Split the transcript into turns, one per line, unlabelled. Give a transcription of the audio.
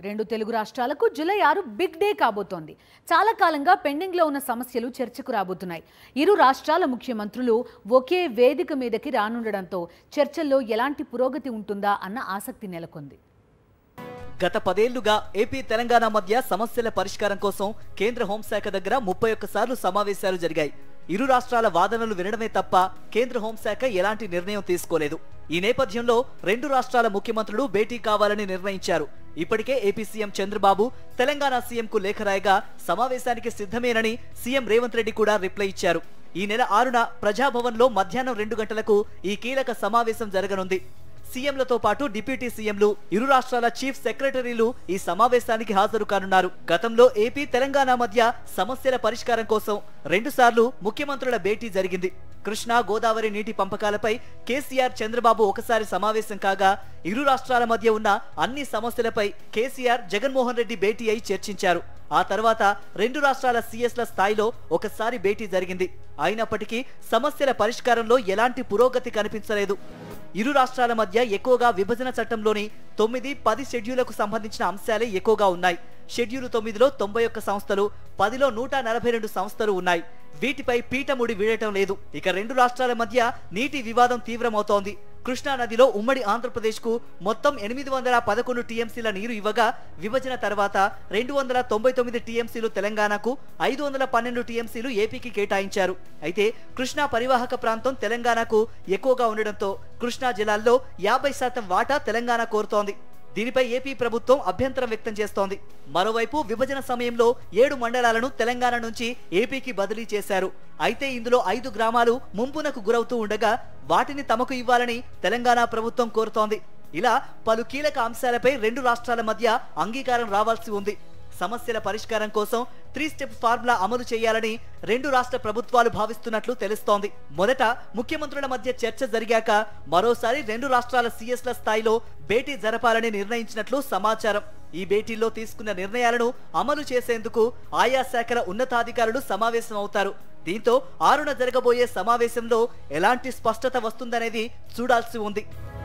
రెండు తెలుగు రాష్ట్రాలకు జూలై ఆరు బిగ్ డే కాబోతోంది చాలా కాలంగా పెండింగ్లో ఉన్న సమస్యలు చర్చకు రాబోతున్నాయి ఇరు రాష్ట్రాల ముఖ్యమంత్రులు ఒకే వేదిక మీదకి రానుండడంతో చర్చల్లో ఎలాంటి పురోగతి ఉంటుందా అన్న ఆసక్తి నెలకొంది
గత పదేళ్లుగా ఏపీ తెలంగాణ మధ్య సమస్యల పరిష్కారం కోసం కేంద్ర హోంశాఖ దగ్గర ముప్పై ఒక్కసార్లు సమావేశాలు జరిగాయి ఇరు రాష్ట్రాల వాదనలు వినడమే తప్ప కేంద్ర హోంశాఖ ఎలాంటి నిర్ణయం తీసుకోలేదు ఈ నేపథ్యంలో రెండు రాష్ట్రాల ముఖ్యమంత్రులు భేటీ కావాలని నిర్ణయించారు ఇప్పటికే ఏపీ సీఎం చంద్రబాబు తెలంగాణ సీఎంకు లేఖ రాయగా సమావేశానికి సిద్ధమేనని సీఎం రేవంత్ రెడ్డి కూడా రిప్లై ఇచ్చారు ఈ నెల ఆరున ప్రజాభవన్లో మధ్యాహ్నం రెండు గంటలకు ఈ కీలక సమావేశం జరగనుంది సీఎంలతో పాటు డిప్యూటీ సీఎంలు ఇరు రాష్ట్రాల చీఫ్ సెక్రటరీలు ఈ సమావేశానికి హాజరు కానున్నారు గతంలో ఏపీ తెలంగాణ మధ్య సమస్యల పరిష్కారం కోసం రెండుసార్లు ముఖ్యమంత్రుల భేటీ జరిగింది కృష్ణా గోదావరి నీటి పంపకాలపై కేసీఆర్ చంద్రబాబు ఒకసారి సమావేశం కాగా ఇరు రాష్ట్రాల మధ్య ఉన్న అన్ని సమస్యలపై కేసీఆర్ జగన్మోహన్ రెడ్డి భేటీ అయి చర్చించారు ఆ తర్వాత రెండు రాష్ట్రాల సీఎస్ల స్థాయిలో ఒకసారి భేటీ జరిగింది అయినప్పటికీ సమస్యల పరిష్కారంలో ఎలాంటి పురోగతి కనిపించలేదు ఇరు రాష్ట్రాల మధ్య ఎక్కువగా విభజన చట్టంలోని తొమ్మిది పది షెడ్యూళ్లకు సంబంధించిన అంశాలే ఎక్కువగా ఉన్నాయి షెడ్యూల్ తొమ్మిదిలో తొంభై ఒక్క సంస్థలు పదిలో నూట నలభై రెండు సంస్థలు ఉన్నాయి వీటిపై పీఠముడి వీడటం లేదు ఇక రెండు రాష్ట్రాల మధ్య నీటి వివాదం తీవ్రమవుతోంది కృష్ణా నదిలో ఉమ్మడి ఆంధ్రప్రదేశ్ కు మొత్తం ఎనిమిది వందల పదకొండు టీఎంసీల నీరు ఇవ్వగా విభజన తర్వాత రెండు వందల తొంభై తొమ్మిది టీఎంసీలు తెలంగాణకు ఐదు వందల పన్నెండు టీఎంసీలు ఏపీకి కేటాయించారు అయితే కృష్ణా పరివాహక ప్రాంతం తెలంగాణకు ఎక్కువగా ఉండడంతో కృష్ణా జిల్లాల్లో యాభై శాతం వాటా తెలంగాణ కోరుతోంది దీనిపై ఏపీ ప్రభుత్వం అభ్యంతరం వ్యక్తం చేస్తోంది మరోవైపు విభజన సమయంలో ఏడు మండలాలను తెలంగాణ నుంచి ఏపీకి బదిలీ చేశారు అయితే ఇందులో ఐదు గ్రామాలు ముంపునకు గురవుతూ ఉండగా వాటిని తమకు ఇవ్వాలని తెలంగాణ ప్రభుత్వం కోరుతోంది ఇలా పలు కీలక అంశాలపై రెండు రాష్ట్రాల మధ్య అంగీకారం రావాల్సి ఉంది సమస్యల పరిష్కారం కోసం త్రీ స్టెప్ ఫార్ములా అమలు చేయాలని రెండు రాష్ట్ర ప్రభుత్వాలు భావిస్తున్నట్లు తెలుస్తోంది మొదట ముఖ్యమంత్రుల మధ్య చర్చ జరిగాక మరోసారి రెండు రాష్ట్రాల సీఎస్ల స్థాయిలో భేటీ జరపాలని నిర్ణయించినట్లు సమాచారం ఈ భేటీల్లో తీసుకున్న నిర్ణయాలను అమలు చేసేందుకు ఆయా శాఖల ఉన్నతాధికారులు సమావేశం అవుతారు దీంతో ఆరున జరగబోయే సమావేశంలో ఎలాంటి స్పష్టత వస్తుందనేది చూడాల్సి ఉంది